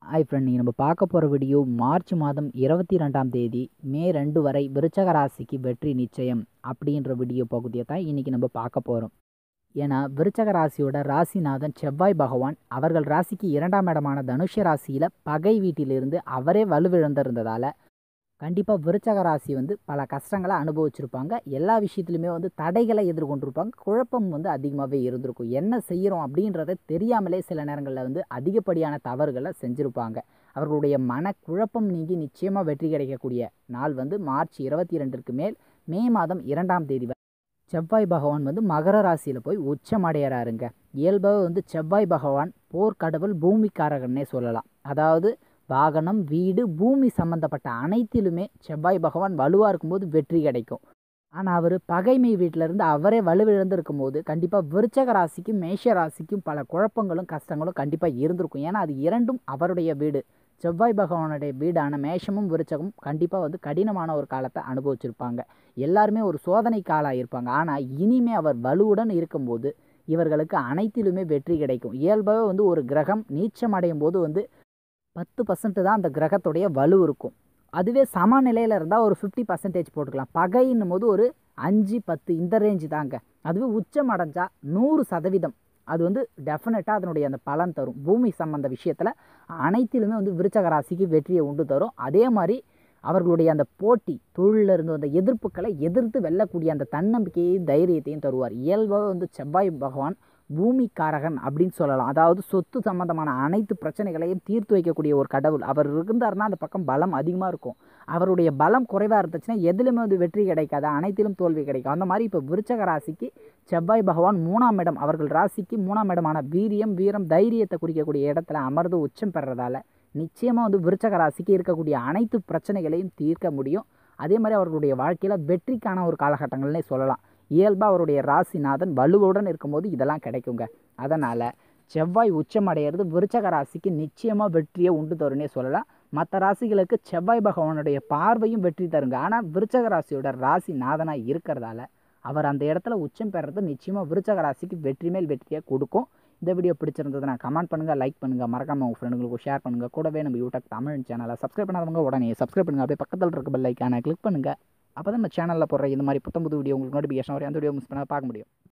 hi friend நீங்கள் நம்ம பார்க்க போகிற வீடியோ மார்ச் மாதம் இருபத்தி ரெண்டாம் தேதி மே ரெண்டு வரை விருச்சக ராசிக்கு வெற்றி நிச்சயம் அப்படின்ற வீடியோ பகுதியை தான் இன்றைக்கி நம்ம பார்க்க போகிறோம் ஏன்னா விருச்சக ராசியோட ராசிநாதன் செவ்வாய் பகவான் அவர்கள் ராசிக்கு இரண்டாம் இடமான தனுஷ ராசியில் பகை வீட்டிலிருந்து அவரே வலுவிழந்திருந்ததால் கண்டிப்பாக விருச்சக ராசி வந்து பல கஷ்டங்களை அனுபவிச்சிருப்பாங்க எல்லா விஷயத்துலையுமே வந்து தடைகளை எதிர்கொண்டிருப்பாங்க குழப்பம் வந்து அதிகமாகவே இருந்திருக்கும் என்ன செய்கிறோம் அப்படின்றத தெரியாமலே சில நேரங்களில் வந்து அதிகப்படியான தவறுகளை செஞ்சுருப்பாங்க அவர்களுடைய மனக்குழப்பம் நீங்கி நிச்சயமாக வெற்றி கிடைக்கக்கூடிய நாள் வந்து மார்ச் இருபத்தி ரெண்டிற்கு மேல் மே மாதம் இரண்டாம் தேதி வரை செவ்வாய் பகவான் வந்து மகர ராசியில் போய் உச்சமடைகிறாருங்க இயல்பாக வந்து செவ்வாய் பகவான் போர்க்கடவுள் பூமிக்காரகன்னே சொல்லலாம் அதாவது வாகனம் வீடு பூமி சம்மந்தப்பட்ட அனைத்திலுமே செவ்வாய் பகவான் வலுவாக இருக்கும்போது வெற்றி கிடைக்கும் ஆனால் அவர் பகைமை வீட்டிலேருந்து அவரே வலுவிழந்து போது கண்டிப்பாக விருச்சக ராசிக்கும் மேஷ ராசிக்கும் பல குழப்பங்களும் கஷ்டங்களும் கண்டிப்பாக இருந்திருக்கும் ஏன்னா அது இரண்டும் அவருடைய வீடு செவ்வாய் பகவானுடைய வீடான மேஷமும் விருச்சகமும் கண்டிப்பாக வந்து கடினமான ஒரு காலத்தை அனுபவிச்சிருப்பாங்க எல்லாருமே ஒரு சோதனை காலாக இருப்பாங்க ஆனால் இனிமே அவர் வலுவுடன் இருக்கும்போது இவர்களுக்கு அனைத்திலுமே வெற்றி கிடைக்கும் இயல்பாகவே வந்து ஒரு கிரகம் நீச்சம் அடையும் போது வந்து பத்து பர்சன்ட் தான் அந்த கிரகத்துடைய வலு இருக்கும் அதுவே சமநிலையில் இருந்தால் ஒரு ஃபிஃப்டி பர்சன்டேஜ் போட்டுக்கலாம் பகைன்னும் போது ஒரு அஞ்சு பத்து இந்த ரேஞ்சு தாங்க அதுவே உச்சம் அடைஞ்சால் நூறு சதவீதம் அது வந்து டெஃபினட்டாக அதனுடைய அந்த பலன் தரும் பூமி சம்பந்த விஷயத்தில் அனைத்திலுமே வந்து விருச்சக ராசிக்கு வெற்றியை உண்டு தரும் அதே மாதிரி அவர்களுடைய அந்த போட்டி தொழிலில் இருந்து அந்த எதிர்ப்புகளை எதிர்த்து வெல்லக்கூடிய அந்த தன்னம்பிக்கையையும் தைரியத்தையும் தருவார் இயல்பாக வந்து செவ்வாய் பகவான் பூமிக்காரகன் அப்படின்னு சொல்லலாம் அதாவது சொத்து சம்பந்தமான அனைத்து பிரச்சனைகளையும் தீர்த்து வைக்கக்கூடிய ஒரு கடவுள் அவர் இருந்தார்னா அந்த பக்கம் பலம் அதிகமாக இருக்கும் அவருடைய பலம் குறைவாக இருந்துச்சுன்னா எதுலையுமே வந்து வெற்றி கிடைக்காது அனைத்திலும் தோல்வி கிடைக்கும் அந்த மாதிரி இப்போ விருச்சக ராசிக்கு செவ்வாய் பகவான் மூணாம் இடம் அவர்கள் ராசிக்கு மூணாம் இடமான வீரியம் வீரம் தைரியத்தை குறிக்கக்கூடிய இடத்துல அமர்ந்து உச்சம் பெறதால நிச்சயமாக வந்து விருச்சக ராசிக்கு இருக்கக்கூடிய அனைத்து பிரச்சனைகளையும் தீர்க்க முடியும் அதே மாதிரி அவர்களுடைய வாழ்க்கையில் வெற்றிக்கான ஒரு காலகட்டங்கள்னே சொல்லலாம் இயல்பாக அவருடைய ராசிநாதன் வலுவுடன் இருக்கும்போது இதெல்லாம் கிடைக்குங்க அதனால் செவ்வாய் உச்சமடைகிறது விருச்சக ராசிக்கு நிச்சயமாக வெற்றியை உண்டு தரும்னே சொல்லலாம் மற்ற ராசிகளுக்கு செவ்வாய் பகவானுடைய பார்வையும் வெற்றி தருங்க ஆனால் விருச்சக ராசியோட ராசி நாதனாக இருக்கிறதால அவர் அந்த இடத்துல உச்சம் பெறது நிச்சயமாக விருச்சக ராசிக்கு வெற்றி மேல் வெற்றியை கொடுக்கும் இந்த வீடியோ பிடிச்சிருந்ததுன்னா கமெண்ட் பண்ணுங்கள் லைக் பண்ணுங்கள் மறக்காமல் உங்கள் ஃப்ரெண்டுங்களுக்கு ஷேர் பண்ணுங்கள் கூடவே நம்ம யூடியூப் தமிழ் சேனலை சப்ஸ்கிரைப் பண்ணாதவங்க உடனே சப்ஸ்கிரைப் பண்ணுங்கள் அப்படியே பக்கத்தில் இருக்க பெல் ஐக்கானை கிளிக் பண்ணுங்கள் அப்போ தான் நம்ம சேனலில் போடுற இந்த மாதிரி புத்தம் புது வீடியோ உங்களுக்கு நோட்டிஃபிகேஷன் வரும் அந்த வீடியோ மிஸ் பண்ணால் பார்க்க முடியும்